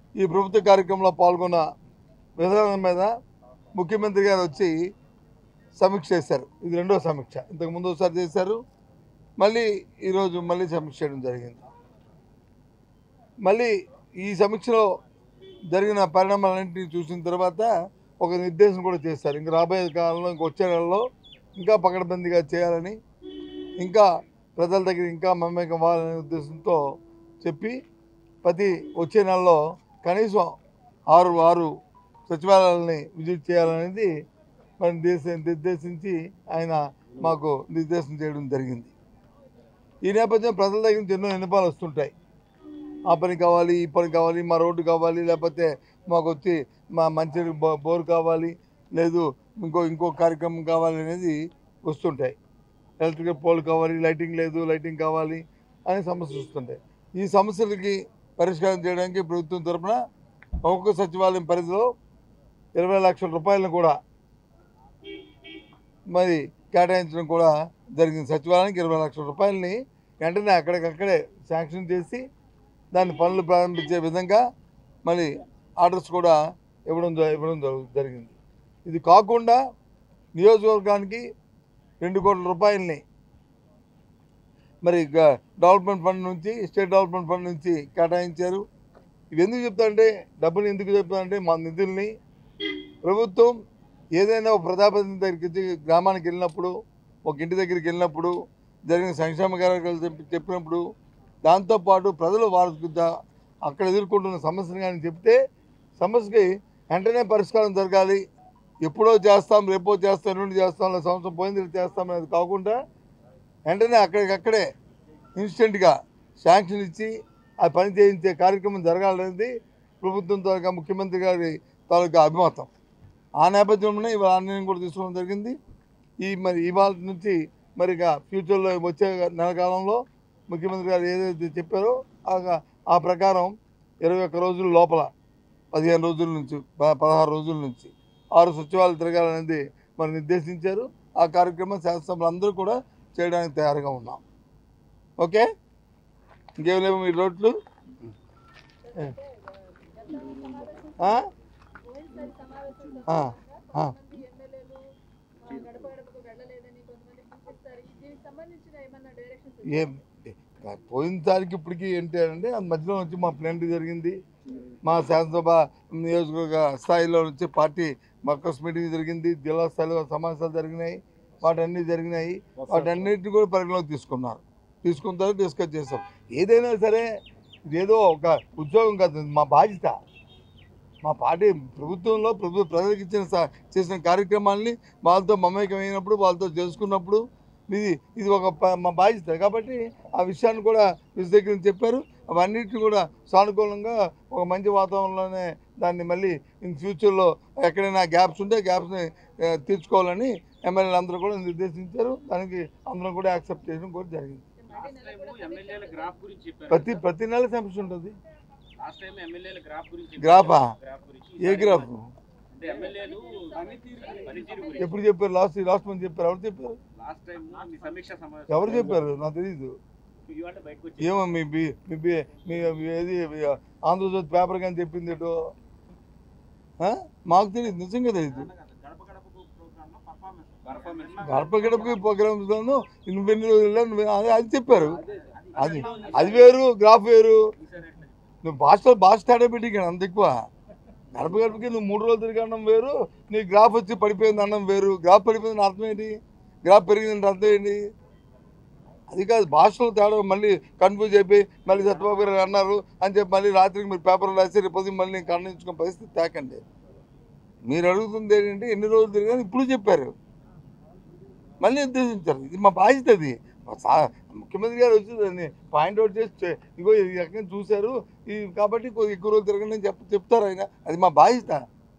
ఈ ప్రభుత్వ కార్యక్రమంలో పాల్గొన్న విధానం మీద ముఖ్యమంత్రి గారు వచ్చి సమీక్ష చేశారు ఇది రెండో సమీక్ష ఇంతకు ముందు ఒకసారి చేశారు మళ్ళీ ఈరోజు మళ్ళీ సమీక్ష చేయడం జరిగింది మళ్ళీ ఈ సమీక్షలో జరిగిన పరిణామాలన్నింటినీ చూసిన తర్వాత ఒక నిర్దేశం కూడా చేస్తారు ఇంకా రాబోయే కాలంలో ఇంక వచ్చే నెలలో ఇంకా పకడ్బందీగా చేయాలని ఇంకా ప్రజల దగ్గర ఇంకా మమేకం అవ్వాలనే ఉద్దేశంతో చెప్పి ప్రతి వచ్చే నెలలో కనీసం ఆరు ఆరు సచివాలయాలని విజిట్ చేయాలనేది మరి దేశ నిర్దేశించి ఆయన మాకు నిర్దేశం చేయడం జరిగింది ఈ నేపథ్యం ప్రజల దగ్గర నుంచి ఎన్నో విన్నపాలు వస్తుంటాయి ఆ పని కావాలి ఈ పని కావాలి మా రోడ్డు కావాలి లేకపోతే మాకు వచ్చి మా మంచి బో బోర్ కావాలి లేదు ఇంకో ఇంకో కార్యక్రమం కావాలి అనేది వస్తుంటాయి ఎలక్ట్రికల్ పోల్ కావాలి లైటింగ్ లేదు లైటింగ్ కావాలి అనే సమస్యలు వస్తుంటాయి ఈ సమస్యలకి పరిష్కారం చేయడానికి ప్రభుత్వం తరపున ఒక్కొక్క సచివాలయం పరిధిలో ఇరవై లక్షల రూపాయలను కూడా మరి కేటాయించడం కూడా జరిగింది సచివాలయానికి ఇరవై లక్షల రూపాయలని వెంటనే అక్కడికక్కడే శాంక్షన్ చేసి దాని పనులు ప్రారంభించే విధంగా మళ్ళీ ఆర్డర్స్ కూడా ఇవ్వడం జ- ఇవ్వడం జరుగు- జరిగింది ఇది కాకుండా నియోజకవర్గానికి రెండు కోట్ల రూపాయలని మరి గ- డెవలప్మెంట్ ఫండ్ నుంచి స్టేట్ డెవలప్మెంట్ ఫండ్ నుంచి కేటాయించారు ఇవి ఎందుకు చెప్తానంటే డబ్బులు ఎందుకు చెప్తానంటే మా నిధుల్ని ప్రభుత్వం ఏదైనా ఒక ప్రజాప్రతినిధి దగ్గరికి వచ్చి గ్రామానికి వెళ్ళినప్పుడు ఒక ఇంటి దగ్గరికి వెళ్ళినప్పుడు జరిగిన సంక్షేమ కార్యక్రమాలు చెప్పి చెప్పినప్పుడు దాంతోపాటు ప్రజలు వారికి ద- అక్కడ ఎదుర్కొంటున్న సమస్యలు కానీ చెప్తే సమస్యకి వెంటనే పరిష్కారం జరగాలి ఎప్పుడో చేస్తాం రేపో చేస్తాం ఎల్లుండి చేస్తాం లేదా సంవత్సరం పోయింది చేస్తాం అనేది కాకుండా వెంటనే అక్కడికక్కడే ఇన్స్టెంట్గా శాంక్షన్ ఇచ్చి ఆ పని చేయించే కార్యక్రమం జరగాలనేది ప్రభుత్వం తాలూకా ముఖ్యమంత్రి గారి తాలూకా అభిమతం ఆ నేపథ్యంలోనే ఇవాళ ఆ నిర్ణయం కూడా తీసుకోవడం జరిగింది ఈ మరి ఇవాళ నుంచి మరి ఇక ఫ్యూచర్లో వచ్చే నెల కాలంలో ముఖ్యమంత్రి గారు ఏదైతే చెప్పారో ఆ- ఆ ప్రకారం ఇరవై ఒక్క రోజుల లోపల పదిహేను రోజుల నుంచి ప- పదహారు రోజుల నుంచి ఆరు సచివాలయాలు తిరగాలనేది మరి నిర్దేశించారు ఆ కార్యక్రమం శాసనసభ్యులు అందరూ కూడా చేయడానికి తయారుగా ఉన్నాం ఓకే ఇంకేం లేవు మీ రోడ్లు ఆ? పోయినసారి సమావేశంలో ఆ, ఆ. కొంతమంది ఎమ్మెల్యేలు ఆ, గడప గడపకు వెళ్ళలేదని కొంతమంది పిలిపిస్తారు దీనికి సంబంధించిన ఏమన్నా డైరెక్షన్స్ ఏం పోయినసారికి ఇప్పటికి ఏంటి అంటే అది మధ్యలో నుంచి మా ప్లాన్ జరిగింది మా శాసనసభ నియోజకవర్గ స్థాయిలో నుంచి పార్టీ మర్కస్ మీటింగ్ జరిగింది జిల్లా స్థాయిలో సమావేశాలు జరిగినాయి వాటన్నీ జరిగినాయి వాటన్నిటిని కూడా పరిగణలోకి తీసుకున్నారు తీసుకున్న తర్వాత డిస్కస్ చేస్తాం ఏదైనా సరే ఇదేదో ఒక ఉద్యోగం కాదు ఇది మా బాధ్యత మా పార్టీ ప్రభుత్వంలో ప్రభుత్వ ప్రజలకు ఇచ్చిన స- చేసిన కార్యక్రమాల్ని వాళ్ళతో మమేకమైనప్పుడు వాళ్ళతో చేసుకున్నప్పుడు ఇది ఇది ఒక ప- మా బాధ్యత కాబట్టి ఆ విషయాన్ని కూడా విశ దగ్గర నుంచి చెప్పారు అవన్నిటిని కూడా సానుకూలంగా ఒక మంచి వాతావరణంలోనే దాన్ని మళ్ళీ ఇన్ ఫ్యూచర్లో ఎక్కడైనా గ్యాప్స్ ఉంటే గ్యాప్స్ని తీర్చుకోవాలని ఎమ్మెల్యేలు అందరూ కూడా నిర్దేశించారు దానికి అందరం కూడా యాక్సెప్ట్ చేయడం కూడా జరిగింది మళ్ళీ లాస్ట్ నెల టైం కూడా ఎమ్మెల్యేల గ్రాఫ్ గురించి చెప్పారు ప్రతి ప్రతి నెల సమస్య ఉంటుంది లాస్ట్ టైం ఎమ్మెల్యేల గ్రాఫ్ గురించి చెప్పారు. గ్రాఫా? గ్రాఫ్ గురించి ఏ గ్రాఫ్ అంటే ఎమ్మెల్యేలు పనితీరు గురించి ఎప్పుడు చెప్పారు లాస్ట్ లాస్ట్ మంత్ చెప్పారు ఎవరు చెప్పారు లాస్ట్ టైం మీ సమీక్ష సమావేశం ఎవరు చెప్పారు నాకు తెలియదు ఇవాళ బయటకు వచ్చి ఏమో మీ బి- మీ బి- మీ మీ ఏది ఆంధ్రజ్యోతి పేపర్ కానీ చెప్పింది ఏటో ఆ? మాకు తెలియదు నిజంగా తెలియదు గడప గడపకు ప్రోగ్రామ్ లో పర్ఫార్మెన్స్ పర్ఫార్మెన్స్ గడప గడపకి ప్రోగ్రామ్స్లోను నువ్వెన్ని రోజుల్లో నువ్వు అది అది చెప్పారు అది అది వేరు గ్రాఫ్ వేరు నువ్వు భాష భాష తేడా పెట్టి అంత ఎక్కువ గడప గడపకి నువ్వు మూడు రోజులు తిరిగి అన్నం వేరు నీ గ్రాఫ్ వచ్చి పడిపోయింది అన్నం వేరు గ్రాఫ్ పడిపోయింది అర్థం ఏంటి గ్రాఫ్ పెరిగిందంటే అర్థం ఏంటి అది కాదు భాషలో తేడా మళ్ళీ కన్ఫ్యూజ్ అయిపోయి మళ్ళీ సత్యబాబు గారు అన్నారు అని చెప్పి మళ్ళీ రాత్రికి మీరు పేపర్లో రాసి రేపు పొద్దున్న మళ్ళీ నేను ఖండించుకునే పరిస్థితి తేకండి మీరు అడుగుతుంది ఏంటంటే ఎన్ని రోజులు తిరిగాని ఇప్పుడు చెప్పారు మళ్ళీ నిర్దేశించారు ఇది మా బాధ్యత అది మా సా- ముఖ్యమంత్రి గారు వచ్చి దాన్ని పాయింట్ అవుట్ చేసి చే- ఇగో ఈ రకంగా చూశారు ఈ కాబట్టి కొద్ది ఎక్కువ రోజులు తిరగండి అని చెప్ చెప్తారు ఆయన అది మా బాధ్యత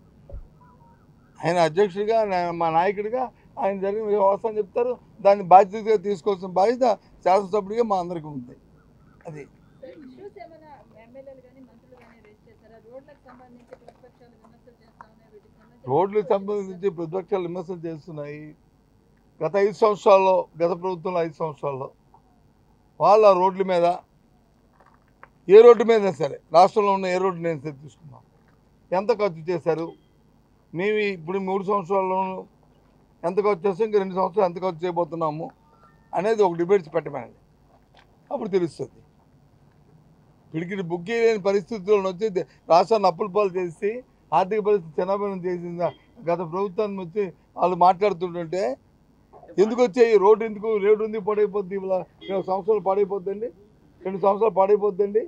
ఆయన అధ్యక్షుడిగా నా- మా నాయకుడిగా ఆయన జరిగిన వ్యవస్థ చెప్తారు దాన్ని బాధ్యతగా తీసుకోవాల్సిన బాధ్యత శాసనసభ్యుడిగా మా అందరికీ ఉంది అది ఇష్యూస్ ఏమైనా ఎమ్మెల్యేలు కానీ మంత్రులు కానీ రేస్ చేశారా రోడ్లకు సంబంధించి ప్రతిపక్షాలు విమర్శలు చేస్తా ఉన్నాయి వీటికి సంబంధించి రోడ్లకు సంబంధించి ప్రతిపక్షాలు విమర్శలు చేస్తున్నాయి గత ఐదు సంవత్సరాల్లో గత ప్రభుత్వంలో ఐదు సంవత్సరాల్లో వాళ్ళ రోడ్ల మీద ఏ రోడ్డు మీద సరే రాష్ట్రంలో ఉన్న ఏ రోడ్డు నేను తీసుకున్నాం ఎంత ఖర్చు చేశారు మేము ఇప్పుడు మూడు సంవత్సరాల్లోనూ ఎంత ఖర్చు చేస్తాం ఇంకా రెండు సంవత్సరాలు ఎంత ఖర్చు చేయబోతున్నాము అనేది ఒక డిబేట్స్ పెట్టమనండి అప్పుడు తెలుస్తుంది పిడికిడి బుక్ చేయలేని పరిస్థితుల్లో వచ్చి దే- రాష్ట్రాన్ని అప్పుల పాలు చేసి ఆర్థిక పరిస్థితి చిన్నపనం చేసింది గత ప్రభుత్వాన్ని వచ్చి వాళ్ళు మాట్లాడుతుంటుంటే ఎందుకు వచ్చాయి రోడ్డు ఎందుకు రోడ్డు ఎందుకు పాడైపోద్ది ఇలా రెండు సంవత్సరాలు పాడైపోద్దండి రెండు సంవత్సరాలు పాడైపోద్దండి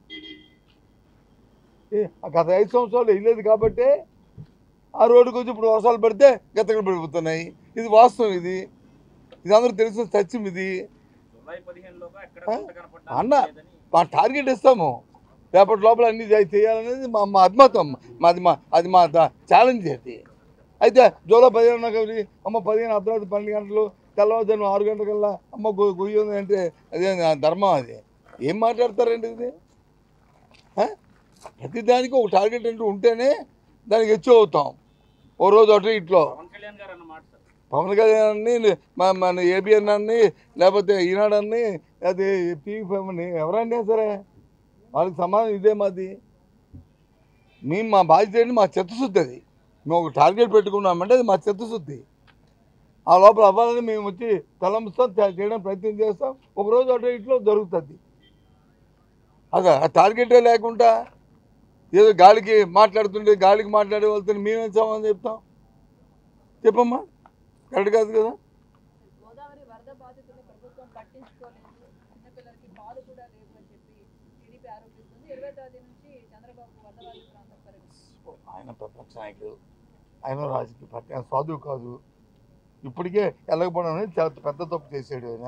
ఏ, గత ఐదు సంవత్సరాలు వేయలేదు కాబట్టి ఆ రోడ్డుకి వచ్చి ఇప్పుడు వర్షాలు పడితే గతకలు పడిపోతున్నాయి ఇది వాస్తవం ఇది ఇది అందరూ తెలిసిన సత్యం ఇది జూలై పదిహేనులోగా ఎక్కడ ఆ? గుంత కనపడ్డా అన్న. లేదని మా టార్గెట్ ఇస్తాము రేపటి లోపల అన్ని చేయ- చేయాలనేది మా మా అభిమతం మాది మా అది మా ఛాలెంజ్ అది అయితే జూలై పదిహేను కవి అమ్మ పదిహేను అర్ధరాత్రి పన్నెండు గంటలు తెల్లవారుజాము ఆరు గంటలకల్లా అమ్మ గు- గుయ్యి ఉంది అంటే అదే నా ధర్మం అది ఏం మాట్లాడతారండి ఇది ఆ? ప్రతి దానికి ఒక టార్గెట్ అంటూ ఉంటేనే దానికి హెచ్చు అవుతాం ఓ రోజు అటు ఇట్లో పవన్ కళ్యాణ్ గారు అన్నమాట సార్ పవన్ కళ్యాణ్ని మా- మన ఏబిఎన్ అన్ని లేకపోతే ఈనాడన్ని అది టీవీ ఫైవ్ అని ఎవరైనా సరే వాళ్ళకి సమాధానం ఇదే మాది మేము మా బాధ్యత ఏంటి మా చిత్తశుద్ధి అది మేము ఒక టార్గెట్ పెట్టుకున్నామంటే అది మా చిత్తశుద్ధి ఆ లోపల అవ్వాలని మేము వచ్చి తలంపుస్తాం చే- చేయడానికి ప్రయత్నం చేస్తాం ఒకరోజు అటు ఇట్లో దొరుకుతుంది అదే ఆ టార్గెటే లేకుండా ఏదో గాలికి మాట్లాడుతుంటే గాలికి మాట్లాడే వాళ్ళతో మేమేం సమాధానం చెప్తాం చెప్పమ్మా కరెక్ట్ కాదు కదా గోదావరి వరద బాధితులు ప్రభుత్వం పట్టించుకోలేదు చిన్నపిల్లలకి పాలు కూడా లేవు అని చెప్పి టీడీపీ ఆరోపిస్తుంది ఇరవై తేదీ నుంచి చంద్రబాబు వరద బాధిత ప్రాంతం పర్యటిస్తారు ఆయన ప్రపంచ నాయకుడు ఆయన రాజకీయ పార్టీ ఆయన సాధువు కాదు ఇప్పటికే వెళ్ళకపోవడం అనేది చాలా పెద్ద తప్పు చేశాడు ఆయన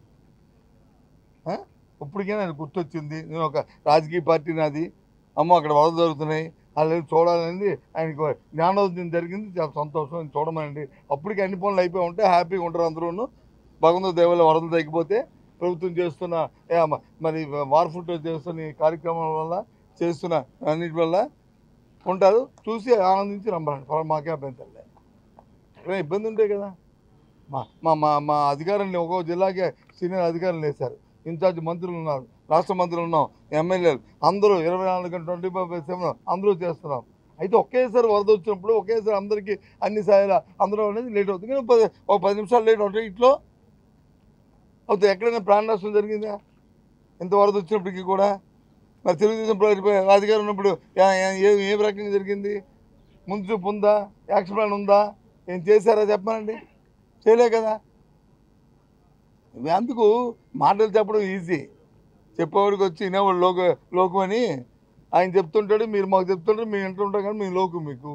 ఆ? ఇప్పటికే నాకు గుర్తొచ్చింది నేను ఒక రాజకీయ పార్టీ నాది అమ్మ అక్కడ వరద జరుగుతున్నాయి వాళ్ళు చూడాలనేది ఆయనకు జ్ఞానోదయం జరిగింది చాలా సంతోషం నేను చూడమనండి అప్పటికి అన్ని పనులు అయిపోయి ఉంటే హ్యాపీగా ఉంటారు అందరూ భగవంతుడి దేవుళ్ళ వరదలు తగ్గిపోతే ప్రభుత్వం చేస్తున్న ఏ అమ్మ, మరి వార్ ఫుడ్ చేస్తున్న ఈ కార్యక్రమం వల్ల చేస్తున్న అన్నిటి వల్ల ఉంటారు చూసి ఆనందించి రమ్మనండి ఫలం మాకే అభ్యంతరం లేదు ఎక్కడైనా ఇబ్బంది ఉంటాయి కదా మా మా మా మా అధికారులు ఒక్కో జిల్లాకే సీనియర్ అధికారులు వేశారు ఇన్ఛార్జ్ మంత్రులు ఉన్నారు రాష్ట్ర మంత్రులు ఉన్నాం ఎమ్మెల్యేలు అందరూ ఇరవై నాలుగు గంటల ట్వంటీ ఫైవ్ బై సెవెన్ అందరూ చేస్తున్నాం అయితే ఒకేసారి వరద వచ్చినప్పుడు ఒకేసారి అందరికీ అన్ని సాయాల అందరూ అనేది లేట్ అవుతుంది కానీ పది ఒక పది నిమిషాలు లేట్ అవుతాయి ఇట్లో అవుతుంది ఎక్కడైనా ప్రాణ నష్టం జరిగిందా ఇంత వరద వచ్చినప్పటికీ కూడా మరి తెలుగుదేశం ప్ర- రాజకీయాలు ఉన్నప్పుడు ఏ- ఏ- ఏ- ఏ రకంగా జరిగింది ముందు చూపు ఉందా యాక్షన్ ప్లాన్ ఉందా ఏం చేశారా చెప్పనండి చేయలే కదా ఇవి అందుకు మాటలు చెప్పడం ఈజీ చెప్పేవాడికి వచ్చి వినేవాడు లోక లోకం అని ఆయన చెప్తుంటాడు మీరు మాకు చెప్తుంటారు మేము వింటుంటాం కానీ మీ లోకం మీకు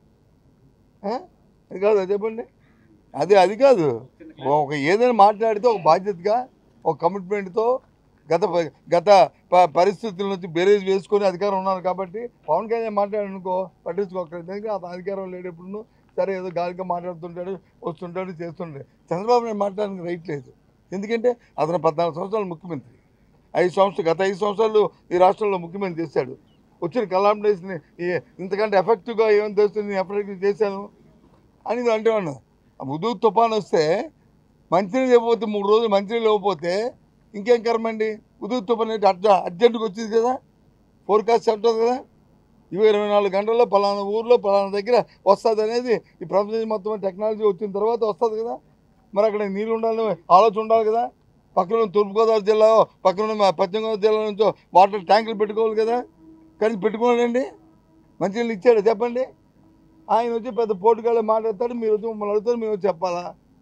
ఆ? అది కాదా చెప్పండి అది అది కాదు ఒక ఏదైనా మాట్లాడితే ఒక బాధ్యతగా ఒక కమిట్మెంట్తో గత ప- గత ప- పరిస్థితుల నుంచి బేరేజ్ వేసుకొని అధికారం ఉన్నారు కాబట్టి పవన్ కళ్యాణ్ మాట్లాడనుకో పట్టించుకోకలేదు ఎందుకంటే అతను అధికారం లేనప్పుడు సరే ఏదో గాలిగా మాట్లాడుతుంటాడు వస్తుంటాడు చేస్తుంటాడు చంద్రబాబు నాయుడు మాట్లాడడానికి రైట్ లేదు ఎందుకంటే అతను పద్నాలుగు సంవత్సరాలు ముఖ్యమంత్రి ఐదు సంవత్సరాలు గత ఐదు సంవత్సరాలు ఈ రాష్ట్రంలో ముఖ్యమంత్రి చేశాడు వచ్చిన కలామిడేస్ని ఇంతకంటే ఎఫెక్టివ్గా ఏమైనా తెస్తుంది ఎఫెక్టివ్ చేశాను అని ఇది అంటేవాడు ఉదు తుఫాన్ వస్తే మంచినీళ్ళు ఇవ్వకపోతే మూడు రోజులు మంచినీళ్ళు ఇవ్వకపోతే ఇంకేం కర్మండి ఉదు తుఫాన్ ఏంటి అర్జ అర్జెంటుగా వచ్చింది కదా ఫోర్కాస్ట్ చెప్తుంది కదా ఇవి ఇరవై నాలుగు గంటల్లో పలానా ఊర్లో పలానా దగ్గర వస్తుంది అనేది ఈ ప్రపంచం మొత్తం టెక్నాలజీ వచ్చిన తర్వాత వస్తుంది కదా మరి అక్కడ నీళ్ళు ఉండాలని ఆలోచన ఉండాలి కదా పక్కన ఉన్న తూర్పుగోదావరి జిల్లా పక్కన ఉన్న మా పశ్చిమ గోదావరి జిల్లా నుంచో వాటర్ ట్యాంకులు పెట్టుకోవాలి కదా కానీ పెట్టుకోవాలండి మంచినీళ్ళు ఇచ్చాడు చెప్పండి ఆయన వచ్చి పెద్ద పోటుగాళ్ళు మాట్లాడతాడు మీరు వచ్చి మమ్మల్ని అడుగుతారు మేము వచ్చి చెప్పాలా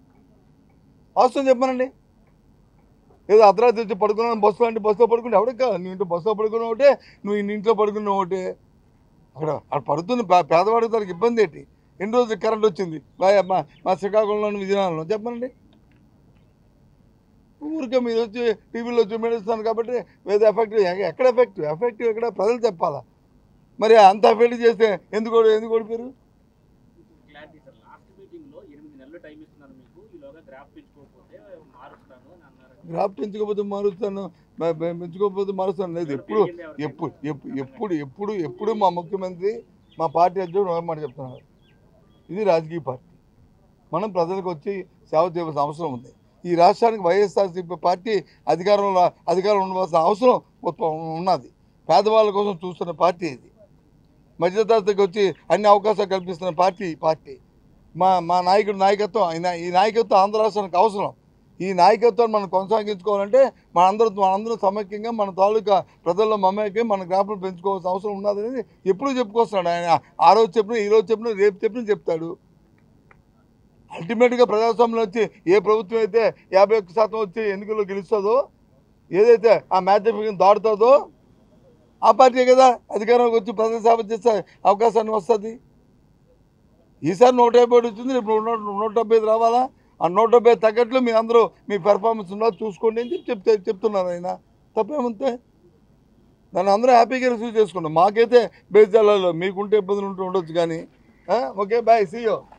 అవసరం చెప్పానండి ఏదో అర్ధరాత్రి వచ్చి పడుకున్నాను బస్సులో అంటే బస్సులో పడుకుంటే ఎవరికి కాదు నీ ఇంట్లో బస్సులో పడుకున్న ఒకటే నువ్వు నీ ఇంట్లో పడుకున్న ఒకటే అక్కడ అక్కడ పడుతున్న పే- పేదవాడికి దానికి ఇబ్బంది ఏంటి ఎన్ని రోజులు కరెంట్ వచ్చింది మా మా మా శ్రీకాకుళంలో విజయనగరంలో చెప్పండి ఊరికే మీరు వచ్చి టీవీలో చూపెడుస్తున్నారు కాబట్టి ఏదో ఎఫెక్టివ్ ఎక్కడ ఎఫెక్టివ్ ఎఫెక్టివ్ ఎక్కడ ప్రజలు చెప్పాలా మరి అంత ఎఫెక్ట్ చేస్తే ఎందుకు ఓడి- ఎందుకు ఓడిపోయారు క్లారిటీ సార్ లాస్ట్ మీటింగ్ లో ఎనిమిది నెలలు టైం ఇస్తున్నారు మీకు ఈలోగా గ్రాఫ్ పెంచుకోకపోతే మారుస్తాను అని అన్నారు గ్రాఫ్ పెంచుకోకపోతే మారుస్తాను మ- మ- పెంచుకోకపోతే మారుస్తాను లేదు ఎప్పుడు ఎప్పుడు ఎప్పుడు ఎప్పుడు ఎప్పుడు ఎప్పుడు మా ముఖ్యమంత్రి మా పార్టీ అధ్యక్షుడు ఒక మాట చెప్తున్నారు ఇది రాజకీయ పార్టీ మనం ప్రజలకు వచ్చి సేవ చేయవలసిన అవసరం ఉంది ఈ రాష్ట్రానికి వైఎస్ఆర్సీపీ పార్టీ అధికారంలో అధికారం ఉండవలసిన అవసరం ఉత్ప- ఉన్నది పేదవాళ్ళ కోసం చూస్తున్న పార్టీ ఇది మధ్యతరగతికి వచ్చి అన్ని అవకాశాలు కల్పిస్తున్న పార్టీ ఈ పార్టీ మా మా నాయకుడి నాయకత్వం ఆయన ఈ నాయకత్వం ఆంధ్ర రాష్ట్రానికి అవసరం ఈ నాయకత్వాన్ని మనం కొనసాగించుకోవాలంటే మనందరూ మనందరం సమైక్యంగా మన తాలూకా ప్రజల్లో మమేకం మన గ్రాఫ్లు పెంచుకోవాల్సిన అవసరం ఉన్నదని ఎప్పుడూ చెప్పుకొస్తున్నాడు ఆయన ఆ రోజు చెప్పిన ఈ రోజు చెప్పిన రేపు చెప్పిన చెప్తాడు అల్టిమేట్గా ప్రజాస్వామ్యంలో వచ్చి ఏ ప్రభుత్వం అయితే యాభై ఒక్క శాతం వచ్చి ఎన్నికల్లో గెలుస్తుందో ఏదైతే ఆ మ్యాథమెటిక్స్ దాడుతుందో ఆ పార్టీ కదా అధికారంలోకి వచ్చి ప్రజల సేవ చేసే అవకాశాన్ని వస్తుంది ఈసారి నూట యాభై ఒకటి వచ్చింది ఇప్పుడు నూట నూట డెబ్బై ఐదు రావాలా ఆ నూట డెబ్బై ఐదు తగ్గట్లు మీ అందరూ మీ పెర్ఫార్మెన్స్ ఉందా చూసుకోండి అని చెప్పి చెప్తే చెప్తున్నారు ఆయన తప్పేమంతే దాన్ని అందరూ హ్యాపీగా రిసీవ్ చేసుకున్నాం మాకైతే బేస్ జిల్లాలో మీకుంటే ఇబ్బందులు ఉంటూ ఉండొచ్చు కానీ ఓకే బాయ్ సీయో